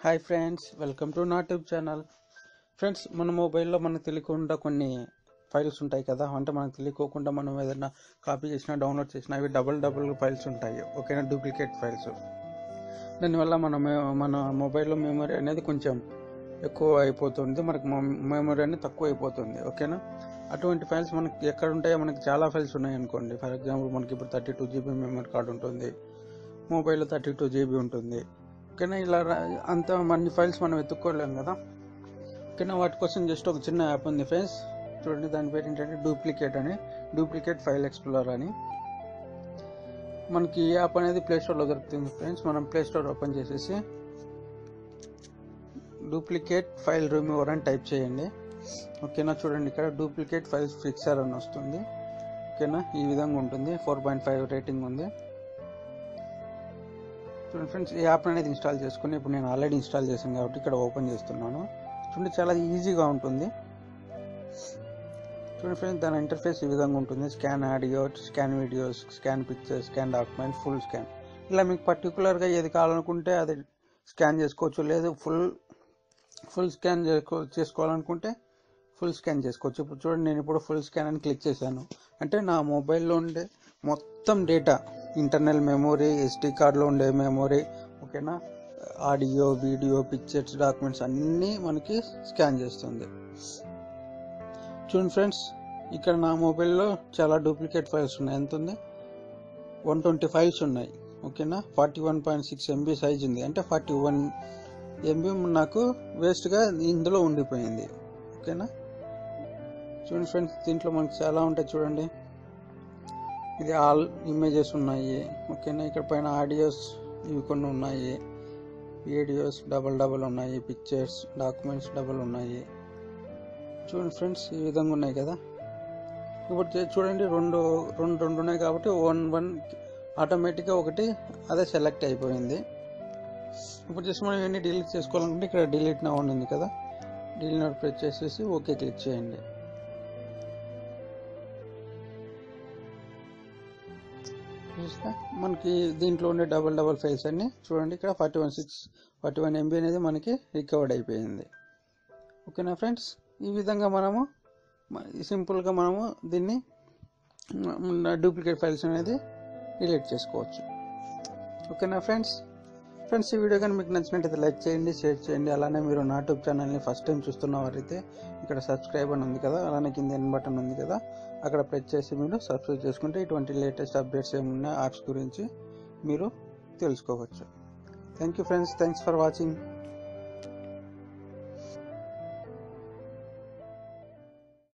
hi friends welcome to నా tube channel friends మన మొబైల్లో మనకు తెలియకుండా కొన్ని ఫైల్స్ ఉంటాయి కదా అంటే మనకు తెలియకోకుండా మనం ఏదైనా కాపీ చేసినా డౌన్లోడ్ చేసినా అవి డబుల్ డబుల్ ఫైల్స్ ఉంటాయి ఓకేనా డూప్లికేట్ ఫైల్స్ దానివల్ల మన మె- మన మొబైల్లో మెమరీ అనేది కొంచెం ఎక్కువ అయిపోతుంది మనకు మెమరీ అనేది తక్కువ అయిపోతుంది ఓకేనా అటువంటి ఫైల్స్ మనకి ఎక్కడ ఉంటాయో మనకి చాలా ఫైల్స్ ఉన్నాయి అనుకోండి ఫర్ ఎగ్జాంపుల్ మనకి ఇప్పుడు thirty two GB memory card ఉంటుంది మొబైల్లో థర్టీ టూ జీబీ ఉంటుంది ఓకేనా ఇలా రా- అంత మన్ని ఫైల్స్ మనం ఎత్తుక్కోలేం కదా ఓకేనా వాటి కోసం జస్ట్ ఒక చిన్న యాప్ ఉంది ఫ్రెండ్స్ చూడండి దాని పేరు ఏంటంటే డూప్లికేట్ అని డూప్లికేట్ ఫైల్ ఎక్స్ప్లోరర్ అని మనకి ఈ యాప్ అనేది ప్లే స్టోర్లో దొరుకుతుంది ఫ్రెండ్స్ మనం ప్లే స్టోర్ ఓపెన్ చేసేసి డూప్లికేట్ ఫైల్ రిమూవర్ అని టైప్ చేయండి ఓకేనా చూడండి ఇక్కడ డూప్లికేట్ ఫైల్స్ ఫిక్సర్ అని వస్తుంది ఓకేనా ఈ విధంగా ఉంటుంది ఫోర్ పాయింట్ ఫైవ్ రేటింగ్ ఉంది చూడండి ఫ్రెండ్స్ ఈ యాప్ అనేది ఇన్స్టాల్ చేసుకుని ఇప్పుడు నేను ఆల్రెడీ ఇన్స్టాల్ చేశాను కాబట్టి ఇక్కడ ఓపెన్ చేస్తున్నాను చూడండి చాలా ఈజీగా ఉంటుంది చూడండి ఫ్రెండ్స్ దాని ఇంటర్ఫేస్ ఈ విధంగా ఉంటుంది scan audio scan videos scan pictures scan document full scan ఇలా మీకు పర్టికులర్గా ఏది కావాలనుకుంటే అది స్కాన్ చేసుకోవచ్చు లేదు ఫుల్ ఫుల్ స్కాన్ చేసుకో చేసుకోవాలనుకుంటే ఫుల్ స్కాన్ చేసుకోవచ్చు ఇప్పుడు చూడండి నేను ఇప్పుడు ఫుల్ స్కాన్ అని క్లిక్ చేశాను అంటే నా మొబైల్లో ఉండే మొత్తం డేటా ఇంటర్నల్ మెమొరీ ఎస్డి కార్డ్లో ఉండే మెమొరీ ఓకేనా ఆడియో వీడియో పిక్చర్స్ డాక్యుమెంట్స్ అన్నీ మనకి స్కాన్ చేస్తుంది చూడండి ఫ్రెండ్స్ ఇక్కడ నా మొబైల్లో చాలా డూప్లికేట్ ఫైల్స్ ఉన్నాయి ఎంత ఉంది వన్ ట్వంటీ ఫైల్స్ ఉన్నాయి ఓకేనా forty one point six MB size ఉంది అంటే ఫార్టీ వన్ ఎంబీ నాకు వేస్ట్గా ఇందులో ఉండిపోయింది ఓకేనా చూడండి ఫ్రెండ్స్ దీంట్లో మనకి చాలా ఉంటాయి చూడండి ఇది ఆల్ ఇమేజెస్ ఉన్నాయి ఓకేనా ఇక్కడ పైన ఆడియోస్ ఇవి కొన్ని ఉన్నాయి వీడియోస్ డబల్ డబల్ ఉన్నాయి పిక్చర్స్ డాక్యుమెంట్స్ డబల్ ఉన్నాయి చూడండి ఫ్రెండ్స్ ఈ విధంగా ఉన్నాయి కదా ఇప్పుడు చూ- చూడండి రెండు రెండు రెండు ఉన్నాయి కాబట్టి వన్ వన్ ఆటోమేటిక్గా ఒకటి అదే సెలెక్ట్ అయిపోయింది ఇప్పుడు జస్ట్ మనం ఇవన్నీ డిలీట్ చేసుకోవాలనుకుంటే ఇక్కడ డిలీట్ నా ఉంది కదా డిలీట్ ప్రెస్ చేసేసి ఓకే క్లిక్ చేయండి చూస్తే మనకి దీంట్లో ఉండే డబల్ డబల్ ఫైల్స్ అన్ని చూడండి ఇక్కడ forty one six forty one MB అనేది మనకి రికవర్డ్ అయిపోయింది ఓకేనా ఫ్రెండ్స్ ఈ విధంగా మనము మ- సింపుల్గా మనము దీన్ని డూప్లికేట్ ఫైల్స్ అనేది డిలీట్ చేసుకోవచ్చు ఓకేనా ఫ్రెండ్స్ ఫ్రెండ్స్ ఈ వీడియో కానీ మీకు నచ్చినట్టయితే లైక్ చేయండి షేర్ చేయండి అలానే మీరు నా యూట్యూబ్ ఛానల్ని ఫస్ట్ టైం చూస్తున్న వారైతే ఇక్కడ సబ్స్క్రైబ్ అని ఉంది కదా అలానే కింద ఎన్ బటన్ ఉంది కదా అక్కడ ప్రెస్ చేసి మీరు సబ్స్క్రైబ్ చేసుకుంటే ఇటువంటి లేటెస్ట్ అప్డేట్స్ ఏమున్నా యాప్స్ గురించి మీరు తెలుసుకోవచ్చు thank you friends thanks for watching